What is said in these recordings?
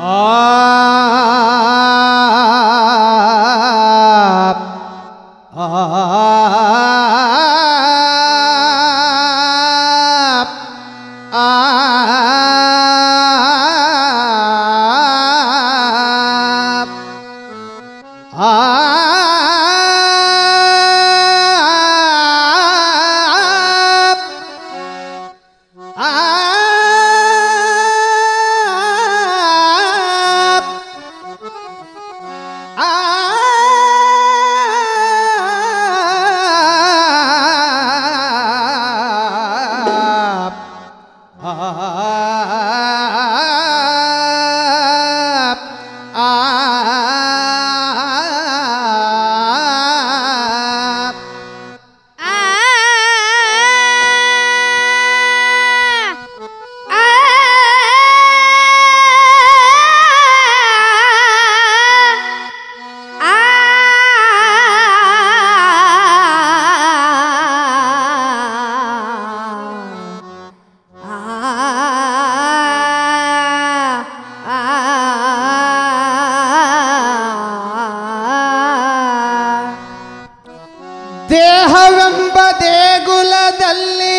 ದೇಹವೆಂಬ ದೇಗುಲದಲ್ಲಿ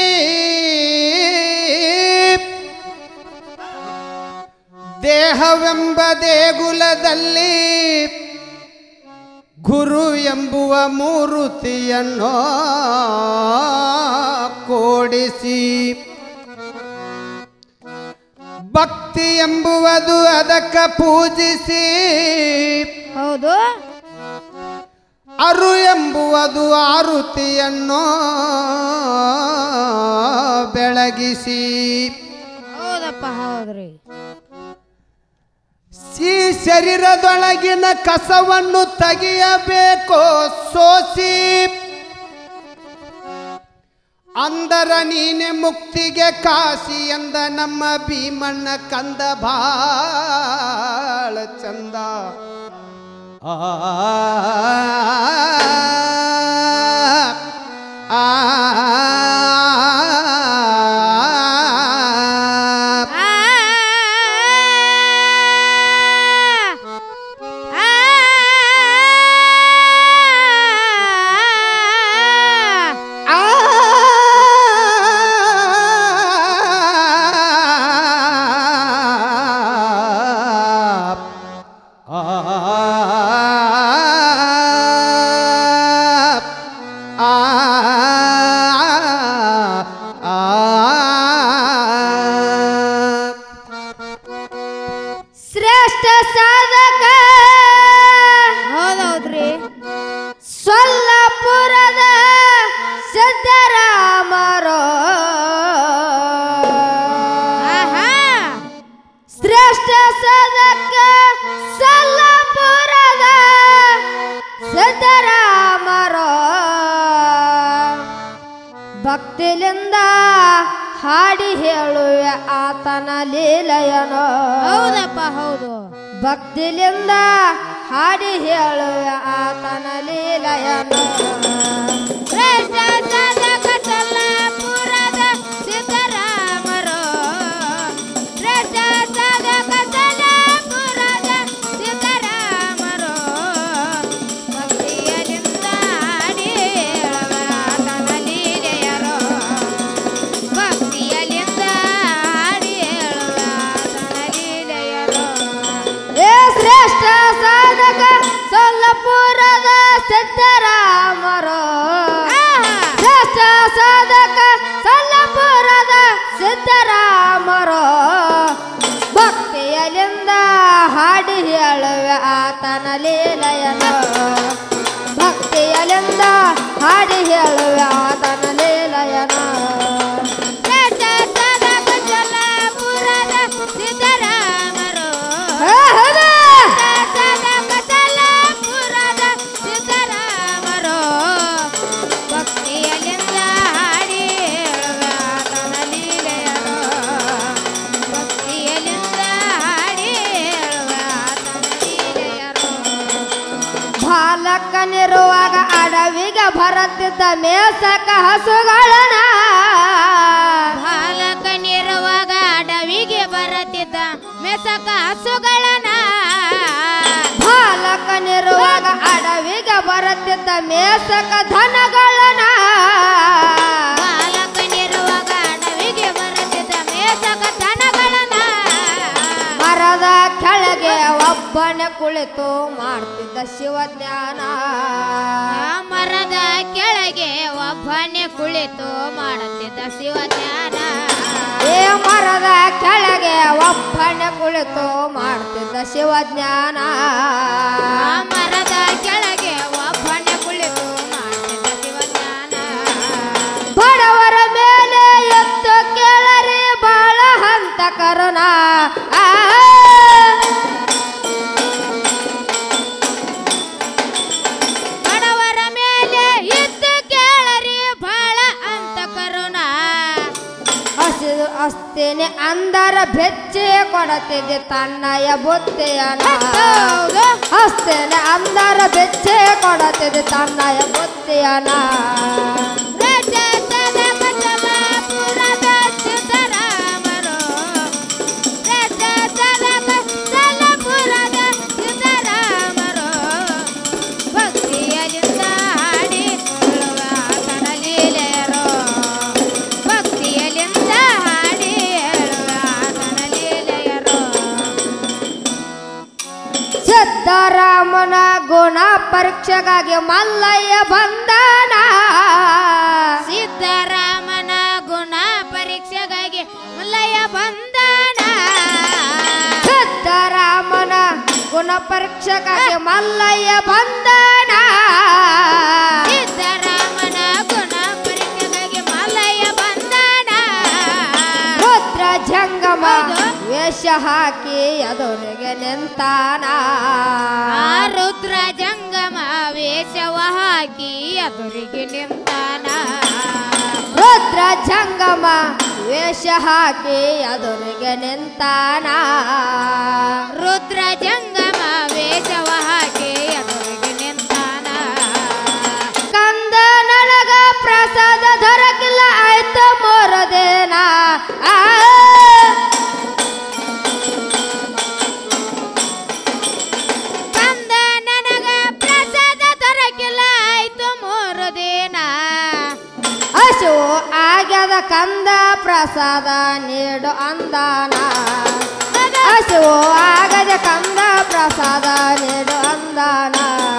ದೇಹವೆಂಬ ದೇಗುಲದಲ್ಲಿ ಗುರು ಎಂಬುವ ಮೂರುತಿಯನ್ನು ಕೋಡಿಸಿ ಭಕ್ತಿ ಎಂಬುವುದು ಅದಕ್ಕ ಪೂಜಿಸಿ ಹೌದು ಅರು ಎಂಬುವುದು ಆರುತಿಯನ್ನು ಬೆಳಗಿಸಿ ಹೌದಪ್ಪ ಹೌದ್ರಿ ಈ ಶರೀರದೊಳಗಿನ ಕಸವನ್ನು ತೆಗೆಯಬೇಕು ಸೋಸಿ ಅಂದರ ನೀನೆ ಮುಕ್ತಿಗೆ ಕಾಸಿ ಎಂದ ನಮ್ಮ ಭೀಮಣ್ಣ ಕಂದ ಬಾಳ ಚಂದ ಆ ಆ, ಆ ಆ ಆ ಆ ಶ್ರೇಷ್ಠ ಸಾಧಕ ಹೌದೌದ್ರಿ ಸೊಲ್ಲಪುರದ ಸಿದ್ದರಾಮರೋ ಶ್ರೇಷ್ಠ ಸಾಧಕ ಸೊಲ್ಲಪುರದ ಸಿದ್ದರಾಮರೋ ಭಕ್ತಿಲಿಂದ ಹಾಡಿ ಹೇಳುವೆ ಆತನ ಲೀಲೆಯನೋ ಹೌದಪ್ಪ ಹೌದು ಭಕ್ತಿಲಿಂದ ಹಾಡಿ ಹೇಳುವೆ ಆತನ ಲೀಲೆಯನೋ ಶ್ರೇಷ್ಠ ಸಾಧಕ ಸೊಲ್ಲಾಪುರದ ಸಿದ್ದರಾಮರೋ ಶ್ರೇಷ್ಠ ಸಾಧಕ ಸೊಲ್ಲಾಪುರದ ಸಿದ್ದರಾಮರೋ ಭಕ್ತಿಯಲಿಂದ ಹಾಡಿ ಹೇಳುವೆ ಆತನ ಲೀಲೆಯರೋ ಭಕ್ತಿಯಲಿಂದ ಹಾಡಿ ಹೇಳುವ ಆತನ ಲೀಲೆಯರೋ. ಏ ಶ್ರೇಷ್ಠ ಸಾಧಕ ಸೊಲ್ಲಪುರದ ಸಿದ್ದರಾಮರೋ ಶ್ರೇಷ್ಠ ಸಾಧಕ ಸೊಲ್ಲಪುರದ ಸಿದ್ದರಾಮರೋ ಭಕ್ತಿಯಲಿಂದ ಹಾಡಿ ಹೇಳುವೆ ಆತನ ಲೀಲೆಯನು ಭಕ್ತಿಯಲಿಂದ ಹಾಡಿ ಹೇಳುವೆ ಆತನ ಲೀಲೆಯನು ಶ್ರೇಷ್ಠ ಸಾಧಕ ಸೊಲ್ಲಪುರದ ಸಿದ್ದರಾಮರೋ ಸಾಧಕ ಸೊಲ್ಲಪುರದ ಸಿದ್ದರಾಮರೋ ಭಕ್ತಿಯಲಿಂದ ಹಾಡಿ ಹೇಳುವೆ ಆತನ ಲೀಲೆಯನು ಭಕ್ತಿಯಲಿಂದ ಹಾಡಿ ಹೇಳುವೆ ಆತನ ಲೀಲೆಯನು ಬಾಲಕನಿರುವಾಗ ಅಡವಿಗೆ ಬರುತ್ತಿದ್ದ ಮೇಸಕ ಹಸುಗಳನ ಬಾಲಕನಿರುವಾಗ ಅಡವಿಗೆ ಬರುತ್ತಿದ್ದ ಮೇಸಕ ಹಸುಗಳ ಮೇಸಕ ಧನಗಳನ ಬಾಲಕನಿರುವಾಗ ಅಡವಿಗೆ ಬರುತ್ತಿದ್ದ ಮೇಸಕ ದನಗಳನ್ನ ಮರದ ಕೆಳಗೆ ಒಬ್ಬನೇ ಕುಳಿತು ಮಾಡ್ತಿದ್ದ ಶಿವಜ್ಞಾನ ಆ ಮರದ ಕೆಳಗೆ ಒಬ್ಬನೇ ಕುಳಿತು ಮಾಡುತ್ತಿದ್ದ ಶಿವಜ್ಞಾನ ಏ ಮರದ ಕೆಳಗೆ ಒಬ್ಬನೇ ಕುಳಿತು ಮಾಡ್ತಿದ್ದ ಶಿವಜ್ಞಾನ ಆ ಮರದ ಕೆಳಗೆ ಒಬ್ಬನೇ ಕುಳಿತು ಮಾಡುತ್ತಿದ್ದ ಶಿವಜ್ಞಾನ ಬಡವರ ಮೇಲೆ ಎತ್ತು ಕೇಳರಿ ಬಾಳ ಹಂತ ಕರುಣ ಆ ಬಡವರ ಮೇಲೆ ಇದ್ದು ಕೇಳರಿ ಬಹಳ ಅಂತ ಕರುಣ ಹಸಿದು ಅಸ್ತೇನೆ ಅಂದರ ಬೆಚ್ಚೆ ಕೊಡತಿದ್ದೆ ತನ್ನಯ ಬುತ್ತಿಯನ ಹಸ್ತೇನೆ ಅಂದರ ಬೆಚ್ಚೆ ಕೊಡತಿದ್ದೆ ತನ್ನಯ ಬುತ್ತಿಯನ ರಾಜಸದ ಬಸವಾಪುರದ ಸಿದ್ದರಾಮರು ರಾಜಸದ ಬಸವಪುರದ ಸಿದ್ದರಾಮರು ಭಕ್ತಿಯಲಿಂದ ಹಾಡಿ ಹೇಳುವ ಆತನ ಲೀಲೆಯರು ಭಕ್ತಿಯಲಿಂದ ಹಾಡಿ ಹೇಳುವ ಆತನ ಲೀಲೆಯರು ಸಿದ್ದರಾಮನ ಗುಣ ಪರೀಕ್ಷೆಗಾಗಿ ಮಲ್ಲಯ್ಯ ಬಂದನ ಸಿದ್ದರಾಮನ ಗುಣ ಪರೀಕ್ಷೆಗಾಗಿ ಮಲ್ಲಯ್ಯ ಬಂದನ ಸಿದ್ದರಾಮನ ಗುಣ ಪರೀಕ್ಷೆಗಾಗಿ ಮಲ್ಲಯ್ಯ ಬಂದನ ಸಿದ್ದರಾಮನ ಗುಣ ಪರೀಕ್ಷೆಗಾಗಿ ಮಲ್ಲಯ್ಯ ಬಂದನ ರುದ್ರ ಜಂಗಮ ಹೌದು. ವೇಷ ಹಾಕಿ ಎದುರಿಗೆ ನಿಂತಾನ ಆ ರುದ್ರ ಜಂಗಮ ವೇಷವ ಹಾಕಿ ಎದುರಿಗೆ ನಿಂತಾನ ರುದ್ರ ಜಂಗಮ ವೇಷ ಹಾಕಿ ಎದುರಿಗೆ ನಿಂತಾನ ರುದ್ರ ಜಂಗಮ ವೇಷವ ಹಾಕಿ ಎದುರಿಗೆ ನಿಂತಾನ ಕಂದ ನನಗ ಪ್ರಸಾದ ದೊರಕಿಲ್ಲ ಆಯ್ತು ಮೂರದೇನ ಆ ಕಂದ ನನಗ ಪ್ರಸಾದ ದೊರಕಿಲ್ಲ ಆಯ್ತು ಮೂರು ದಿನ ಹಸು ಆಗ್ಯದ ಕಂದ ಪ್ರಸಾದ ನೀಡು ಅಂದಾನ ಹಸು ಆಗದ ಕಂದ ಪ್ರಸಾದ ನೀಡು ಅಂದಾನ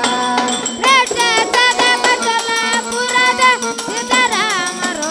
ರಾಜಸದ ಬಸವಪುರದ ಸಿದ್ದರಾಮರು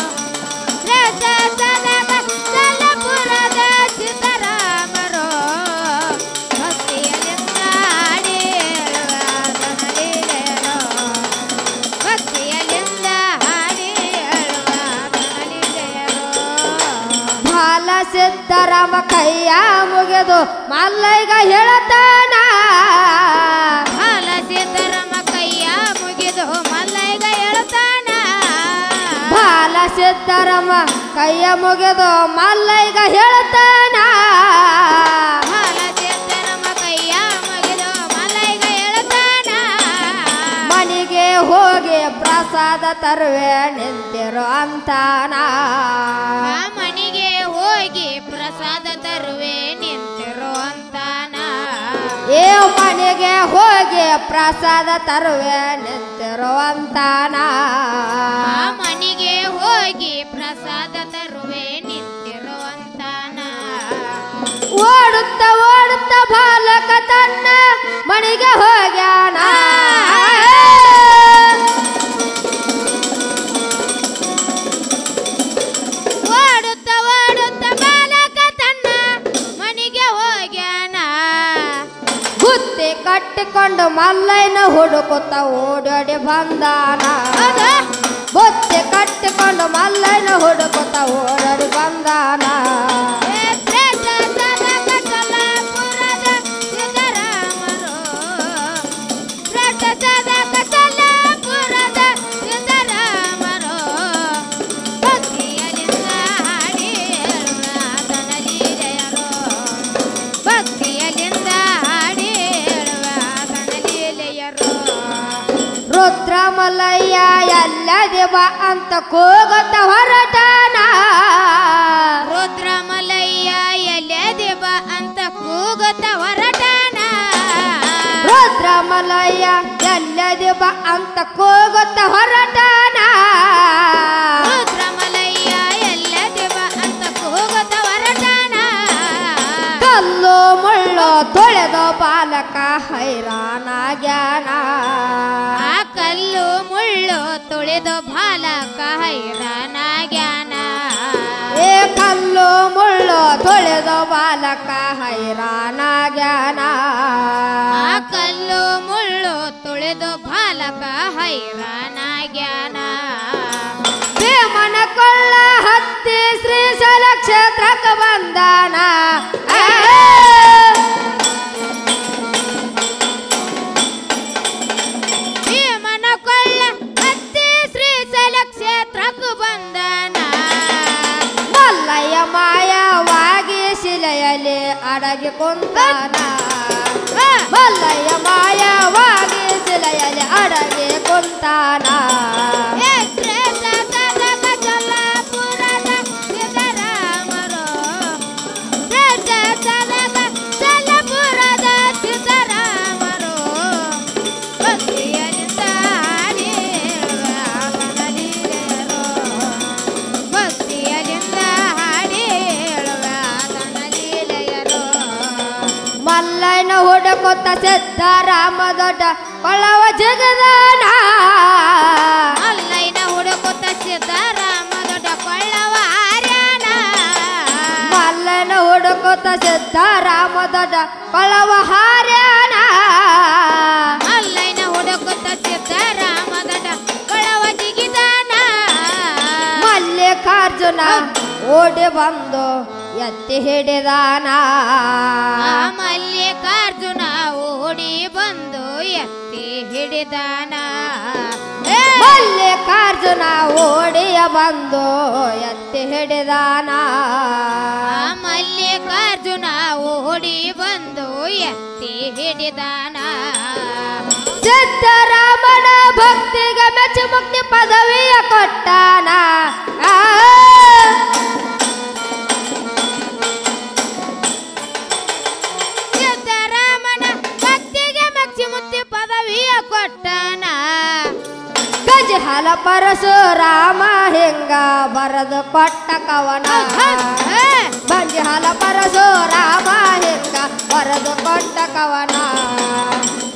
ರಾಜಸದ ಬಸವಪುರದ ಸಿದ್ದರಾಮರು ಭಕ್ತಿಯಲಿಂದ ಹಾಡಿ ಹೇಳುವ ಆತನ ಲೀಲೆಯರು ಭಕ್ತಿಯಲಿಂದ ಹಾಡಿ ಹೇಳುವ ಆತನ ಲೀಲೆಯರು ಬಾಲ ಸಿದ್ದರಾಮ ಕೈಯ ಮುಗಿದು ಮಲ್ಲಯ್ಯಗ ಹೇಳತಾನ ಹಾಲ ಸಿದ್ದರಮ್ಮ ಕೈಯ ಮುಗಿದು ಮಲ್ಲಯ್ಯಗ ಹೇಳ್ತಾನ ಬಾಲ ಸಿದ್ದರಾಮ ಕೈಯ ಮುಗಿದು ಮಲ್ಲಯ್ಯಗ ಹೇಳತಾನ ಹಾಲ ಸಿದ್ದರಮ್ಮ ಕೈಯ ಮುಗಿದು ಮಲ್ಲಯ್ಯಗ ಹೇಳ್ತಾನ ಮನೆಗೆ ಹೋಗಿ ಪ್ರಸಾದ ತರುವೆ ನಿಂತಿರು ಅಂತಾನ ಆ ಮನೆಗೆ ಹೋಗಿ ಪ್ರಸಾದ ತರುವೆ ನಿಂತಿರೋ ಅಂತಾನ ಏ ಮನೆಗೆ ಹೋಗಿ ಪ್ರಸಾದ ತರುವೆ ನಿಂತಿರು ಅಂತಾನ ಆ ಮನೆಗೆ ಹೋಗಿ ಪ್ರಸಾದ ತರುವೆ ನಿಂತಿರೋ ಅಂತಾನ ಓಡುತ್ತ ಓಡುತ್ತ ಬಾಲಕ ತನ್ನ ಮನೆಗೆ ಹೋಗ್ಯಾನ ಓಡುತ್ತ ಓಡುತ್ತ ಬಾಲಕ ತನ್ನ ಮನೆಗೆ ಹೋಗ್ಯಾನ ಗುತ್ತಿ ಕಟ್ಟಿಕೊಂಡು ಮಲ್ಲಯ್ಯನ ಹುಡುಕುತ್ತ ಓಡೋಡಿ ಬಂದಾನ ಹೌದಾ? ಬುತ್ತಿ ಕಟ್ಟಿಕೊಂಡು ಮಲ್ಲಯ್ಯನ ಹುಡುಕುತ್ತ ಓಡೋಡಿ ಬಂದಾನ ಏ ಶ್ರೇಷ್ಠ ಸಭಕ ಸೊಲ್ಲಾಪುರದ ಸಿದ್ದರಾಮರು. ಶ್ರೇಷ್ಠ ಸಭಕ ಸೊಲ್ಲಾಪುರದ ಸಿದ್ದರಾಮರು. ಭಕ್ತಿಯಲಿಂದ ಹಾಡಿ ಹೇಳುವ ಆತನ ಲೀಲೆಯರು. ಭಕ್ತಿಯಲಿಂದ ಹಾಡಿ ಹೇಳುವ ಆತನ ಲೀಲೆಯರು ರುದ್ರ ಮಲ್ಲಯ್ಯ ಎಲ್ಲದೆ ಬಾ ಅಂತ ಕೂಗುತ್ತ ಹೊರಟಾನ ರುದ್ರಮಲಯ್ಯ ಎಲೆದೆ ಬಾ ಅಂತ ಕೂಗುತ್ತ ಹೊರಟಾನ ರುದ್ರ ಮಲ್ಲಯ್ಯ ಎಲ್ಲದೆ ಬಾ ಅಂತ ಕೂಗುತ್ತ ಹೊರಟಾನ ರುದ್ರಮಲಯ್ಯ ಎಲ್ಲ ದೇವ ಅಂತ ಕೂಗುತ್ತ ಹೊರಟಾನ ಕಲ್ಲು ಮುಳ್ಳು ತೊಳೆದು ಬಾಲಕ ಹೈರಾಣಾಗ್ಯಾನ ಆ ಕಲ್ಲು ಮುಳ್ಳು ತುಳಿದು ಬಾಲಕ ಹೈರಾನಾಗ್ಯಾನ ಏ ಕಲ್ಲು ಮುಳ್ಳು ತೊಳೆದು ಬಾಲಕ ಹೈರಾಣಾಗ್ಯಾನ ಆ ಕಲ್ಲು ಮುಳ್ಳು ತುಳಿದು ಬಾಲಕ ಹೈರಾನಾಗ್ಯಾನ ಭೀಮನ ಕೊಳ್ಳ ಹತ್ತಿ ಶ್ರೀಶೈಲ ಕ್ಷೇತ್ರಕ್ಕೆ ಬಂದಾನ ಆ, ಭೀಮನ ಕೊಳ್ಳ ಹತ್ತಿ ಶ್ರೀಶೈಲ ಕ್ಷೇತ್ರಕ್ಕೆ ಬಂದನ ಮಲ್ಲಯ್ಯ ಮಾಯವಾಗಿ ಶಿಲೆಯಲ್ಲಿ ಅಡಗಿ ಕುಂತಾನ ಮಲ್ಲಯ್ಯ ಮಾಯವಾಗಿ ಶಿಲೆಯಲ್ಲಿ ಅಡಗಿ ಕುಂತಾನ ಏ ಶ್ರೇಷ್ಠ ಸದಕ ಚಲ್ಲಾಪುರದ ಸಿದ್ದರಾಮರು ಶ್ರೇಷ್ಠ ಸದಕ ಚಲ್ಲಾಪುರದ ಸಿದ್ದರಾಮರು ಭಕ್ತಿಯಲಿಂದ ಹಾಡಿರುವ ಆತನಲೀಲೆಯರು ಭಕ್ತಿಯಲಿಂದ ಹಾಡಿ ಹೇಳುವ ಆತನಲೀಲೆಯರು ಮಲ್ಲಯ್ಯನ ಹುಡುಕುತ್ತ ಸಿದ್ದರಾಮ ದೊಡ್ಡ ಕೊಳ್ಳವ ಜಗದಾನ ಅಲ್ಲೈನ ಹುಡುಕುತ್ತ ಸಿದ್ದರಾಮ ದೊಡ್ಡ ಕೊಳ್ಳವ ಆರ್ಯಾನ ಮಲ್ಲಯ್ಯನ ಹುಡುಕುತ್ತ ಸಿದ್ದರಾಮ ದೊಡ್ಡ ಕೊಳ್ಳವ ಹಾರ್ಯಾನ ಅಲ್ಲೈನ ಹುಡುಕುತ್ತ ಸಿದ್ದರಾಮ ದೊಡ್ಡ ಕೊಳ್ಳವ ಜಿಗಿದಾನ ಮಲ್ಲಿಕಾರ್ಜುನ ಓಡಿ ಬಂದು ಎತ್ತಿ ಹಿಡಿದಾನ ಆ ಮಲ್ಲಿಕಾರ್ಜುನ ಓಡಿ ಬಂದು ಎತ್ತಿ ಹಿಡಿದಾನ ಏ! ಮಲ್ಲಿಕಾರ್ಜುನ ಓಡಿಯ ಬಂದು ಎತ್ತಿ ಹಿಡಿದಾನ ಆ ಮಲ್ಲಿಕಾರ್ಜುನ ಓಡಿ ಬಂದು ಎತ್ತಿ ಹಿಡಿದಾನ ಸಿದ್ದರಾಮನ ಭಕ್ತಿಗೆ ಮೆಚ್ಚಿ ಮುಕ್ತಿ ಪದವಿಯ ಕೊಟ್ಟಾನ ಆ, ಸಿದ್ದರಾಮನ ಭಕ್ತಿಗೆ ಮಕ್ಷಿ ಮುತ್ತಿ ಪದವಿಯ ಕೊಟ್ಟನ ಗಜ ಹಲ ಪರಶುರಾಮ ಹಿಂಗ ಬರದು ಕೊಟ್ಟ ಕವನ ಬಂಜಿ ಹಲ ಪರಶುರಾಮ ಹಿಂಗ ಬರದು ಕೊಟ್ಟ ಕವನ